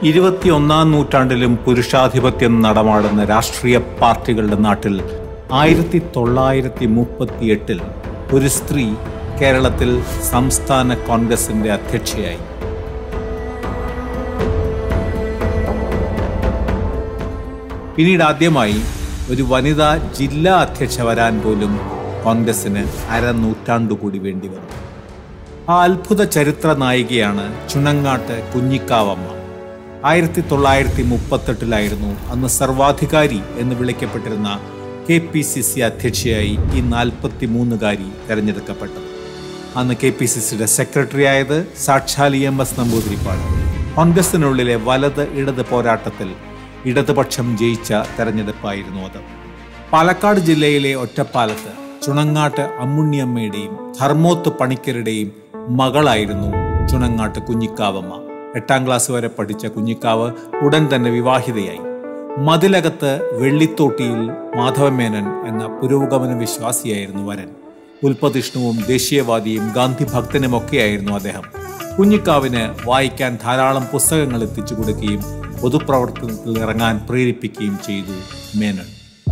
ഇരുപത്തിയൊന്നാം നൂറ്റാണ്ടിലും പുരുഷാധിപത്യം നടമാടുന്ന രാഷ്ട്രീയ പാർട്ടികളുടെ നാട്ടിൽ ആയിരത്തി തൊള്ളായിരത്തി മുപ്പത്തിയെട്ടിൽ ഒരു സ്ത്രീ കേരളത്തിൽ സംസ്ഥാന കോൺഗ്രസിന്റെ അധ്യക്ഷയായി പിന്നീട് ആദ്യമായി ഒരു വനിതാ ജില്ലാ അധ്യക്ഷ വരാൻ പോലും കോൺഗ്രസിന് അരനൂറ്റാണ്ടു കൂടി വേണ്ടി വന്നു ആ അത്ഭുത ചരിത്ര നായികയാണ് ചുണങ്ങാട്ട് കുഞ്ഞിക്കാവമ്മ ആയിരത്തി തൊള്ളായിരത്തി മുപ്പത്തെട്ടിലായിരുന്നു അന്ന് സർവാധികാരി എന്ന് വിളിക്കപ്പെട്ടിരുന്ന കെ പി സി സി അധ്യക്ഷയായി ഈ നാൽപ്പത്തി മൂന്നുകാരി തെരഞ്ഞെടുക്കപ്പെട്ടത് അന്ന് കെ പി സി സിയുടെ സെക്രട്ടറി ആയത് സാക്ഷാൽ എം എസ് നമ്പൂതിരിപ്പാട് കോൺഗ്രസിനുള്ളിലെ വലത് ഇടത് പോരാട്ടത്തിൽ ഇടതുപക്ഷം ജയിച്ച തെരഞ്ഞെടുപ്പായിരുന്നു അത് പാലക്കാട് ജില്ലയിലെ ഒറ്റപ്പാലത്ത് ചുണങ്ങാട്ട് അമ്മുണ്ണിയമ്മയുടെയും ധർമ്മോത്ത് പണിക്കരുടെയും മകളായിരുന്നു ചുണങ്ങാട്ട് കുഞ്ഞിക്കാവമ്മ എട്ടാം ക്ലാസ് വരെ പഠിച്ച കുഞ്ഞിക്കാവ് ഉടൻ തന്നെ വിവാഹിതയായി മതിലകത്ത് വെള്ളിത്തോട്ടിയിൽ മാധവമേനൻ എന്ന പുരോഗമന വിശ്വാസിയായിരുന്നു വരൻ ഉൽപ്പതിഷ്ണുവും ദേശീയവാദിയും ഗാന്ധി ഭക്തനുമൊക്കെയായിരുന്നു അദ്ദേഹം കുഞ്ഞിക്കാവിന് വായിക്കാൻ ധാരാളം പുസ്തകങ്ങൾ എത്തിച്ചു കൊടുക്കുകയും പൊതുപ്രവർത്തനത്തിൽ ഇറങ്ങാൻ പ്രേരിപ്പിക്കുകയും ചെയ്തു മേനൻ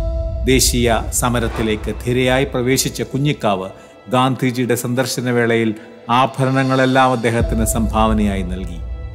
ദേശീയ സമരത്തിലേക്ക് ധീരയായി പ്രവേശിച്ച കുഞ്ഞിക്കാവ് ഗാന്ധിജിയുടെ സന്ദർശന വേളയിൽ ആഭരണങ്ങളെല്ലാം അദ്ദേഹത്തിന് സംഭാവനയായി നൽകി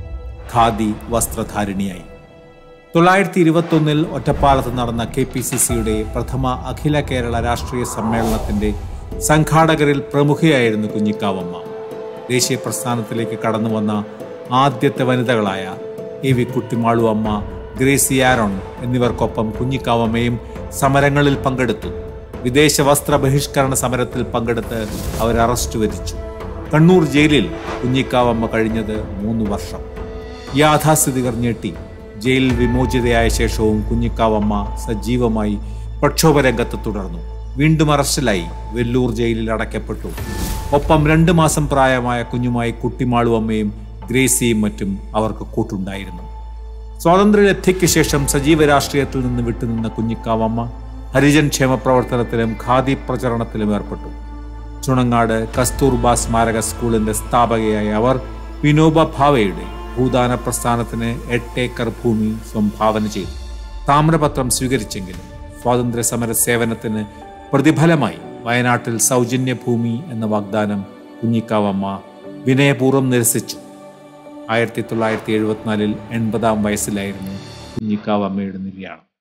ഖാദി വസ്ത്രധാരിണിയായി തൊള്ളായിരത്തി ഇരുപത്തൊന്നിൽ ഒറ്റപ്പാലത്ത് നടന്ന കെ പി സി സിയുടെ പ്രഥമ അഖില കേരള രാഷ്ട്രീയ സമ്മേളനത്തിന്റെ സംഘാടകരിൽ പ്രമുഖയായിരുന്നു കുഞ്ഞിക്കാവമ്മ ദേശീയ പ്രസ്ഥാനത്തിലേക്ക് കടന്നു വന്ന ആദ്യത്തെ വനിതകളായ എ വി കുട്ടിമാളു അമ്മ ഗ്രേസി ആരോൺ എന്നിവർക്കൊപ്പം കുഞ്ഞിക്കാവമ്മയും സമരങ്ങളിൽ പങ്കെടുത്തു വിദേശ വസ്ത്ര ബഹിഷ്കരണ സമരത്തിൽ പങ്കെടുത്ത് അവർ അറസ്റ്റ് വരിച്ചു കണ്ണൂർ ജയിലിൽ കുഞ്ഞിക്കാവമ്മ കഴിഞ്ഞത് മൂന്ന് വർഷം യാഥാസ്ഥിതികർ ഞെട്ടി ജയിലിൽ വിമോചിതയായ ശേഷവും കുഞ്ഞിക്കാവമ്മ സജീവമായി പ്രക്ഷോഭരംഗത്ത് തുടർന്നു വീണ്ടും അറസ്റ്റിലായി വെല്ലൂർ ജയിലിൽ അടയ്ക്കപ്പെട്ടു ഒപ്പം രണ്ട് മാസം പ്രായമായ കുഞ്ഞുമായി കുട്ടിമാളു അമ്മയും ഗ്രേസിയും മറ്റും അവർക്ക് കൂട്ടുണ്ടായിരുന്നു സ്വാതന്ത്ര്യലബ്ധിക്ക് ശേഷം സജീവ രാഷ്ട്രീയത്തിൽ നിന്ന് വിട്ടുനിന്ന കുഞ്ഞിക്കാവമ്മ ഹരിജൻ ക്ഷേമ പ്രവർത്തനത്തിലും ഖാദി പ്രചരണത്തിലും ഏർപ്പെട്ടു ചുണങ്ങാട് കസ്തൂർബ സ്മാരക സ്കൂളിന്റെ സ്ഥാപകയായ അവർ വിനോബ ഭാവയുടെ ഭൂദാന പ്രസ്ഥാനത്തിന് എട്ട് ഏക്കർ ഭൂമി സംഭാവന ചെയ്തു താമ്രപത്രം സ്വീകരിച്ചെങ്കിലും സ്വാതന്ത്ര്യ സമര സേവനത്തിന് പ്രതിഫലമായി വയനാട്ടിൽ സൗജന്യ ഭൂമി എന്ന വാഗ്ദാനം കുഞ്ഞിക്കാവമ്മ വിനയപൂർവ്വം നിരസിച്ചു ആയിരത്തി തൊള്ളായിരത്തി എഴുപത്തിനാലിൽ എൺപതാം വയസ്സിലായിരുന്നു കുഞ്ഞിക്കാവമ്മയുടെ നിര്യാണം